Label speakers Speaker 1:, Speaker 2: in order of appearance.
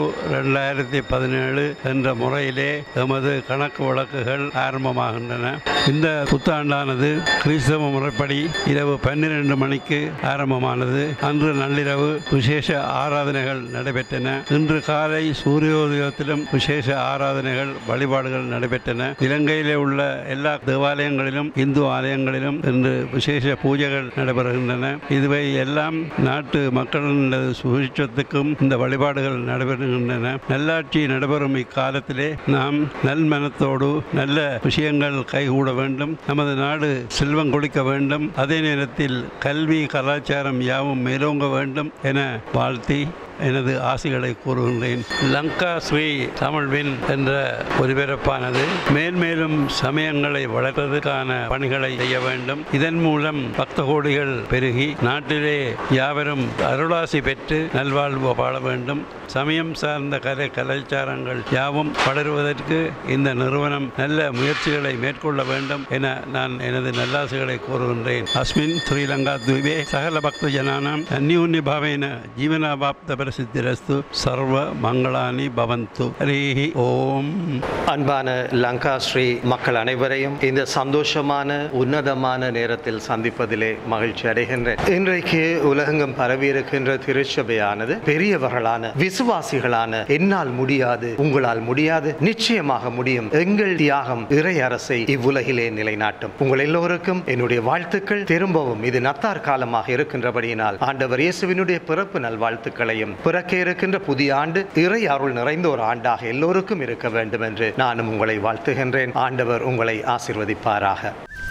Speaker 1: ரெண்டாயிரத்தி பதினேழு என்ற முறையிலே எமது கணக்கு வழக்குகள் ஆரம்பமாகின்றன இந்த புத்தாண்டானது கிறிஸ்தவ முறைப்படி இரவு பன்னிரண்டு மணிக்கு ஆரம்பமானது அன்று நள்ளிரவு விசேஷ ஆராதனைகள் நடைபெற்றன இன்று காலை சூரியோதயத்திலும் விசேஷ ஆராதனைகள் வழிபாடுகள் நடைபெற்றன இலங்கையிலே உள்ள எல்லா தேவாலயங்களிலும் இந்து ஆலயங்களிலும் இன்று விசேஷ பூஜைகள் நடைபெறுகின்றன இதுவை எல்லாம் நாட்டு மக்களின் சுபிட்சத்துக்கும் இந்த வழிபாடுகள் நடைபெறுகின்றன நல்லாட்சி நடைபெறும் இக்காலத்திலே நாம் நல்மனத்தோடு நல்ல விஷயங்கள் கைகூட வேண்டும் நமது நாடு செல்வம் கொளிக்க வேண்டும் அதே நேரத்தில் கல்வி கலாச்சாரம் யாவும் மேலோங்க வேண்டும் என வாழ்த்தி எனது ஆசைகளை கூறுகின்றேன் லங்கா ஸ்ரீ தமிழ்வின் என்ற ஒலிபரப்பானது மேன்மேலும் சமயங்களை வளர்ப்பதற்கான பணிகளை செய்ய வேண்டும் இதன் மூலம் பக்த கோடிகள் பெருகி நாட்டிலே யாவரும் அருளாசி பெற்று நல்வாழ்வு வாழ வேண்டும் சமயம் சார்ந்த கலை கலாச்சாரங்கள் யாவும் வளருவதற்கு இந்த நிறுவனம் நல்ல முயற்சிகளை மேற்கொள்ள வேண்டும் என நான் எனது நல்லாசைகளை கூறுகின்றேன் அஸ்மின் ஸ்ரீலங்கா துவே சகல பக்த ஜனானாம் அந்யூன்ய பாவேன ஜீவனாபாப்த பிரசித்திரஸ்து சர்வ மங்களானி பவந்து ஹரிஹி ஓம்
Speaker 2: அன்பான லங்கா ஸ்ரீ மக்கள் அனைவரையும் இந்த சந்தோஷமான உன்னதமான நேரத்தில் சந்திப்பதிலே மகிழ்ச்சி அடைகின்றேன் இன்றைக்கு உலகெங்கும் பரவியிருக்கின்ற திருச்சபையானது பெரியவர்களான விசுவாசிகளான என்னால் முடியாது உங்களால் முடியாது நிச்சயமாக முடியும் எங்கள் தியாகம் இறை அரசை இவ்வுலகிலே நிலைநாட்டும் உங்கள் எல்லோருக்கும் என்னுடைய வாழ்த்துக்கள் திரும்பவும் இது நத்தார் காலமாக இருக்கின்றபடியினால் ஆண்டவர் இயேசுவினுடைய பிறப்பு நல்வாழ்த்துக்களையும் பிறக்க இருக்கின்ற புதிய ஆண்டு இறை அருள் நிறைந்த ஒரு ஆண்டாக எல்லோருக்கும் இருக்க வேண்டும் என்று நானும் உங்களை வாழ்த்துகின்றேன் ஆண்டவர் உங்களை ஆசிர்வதிப்பாராக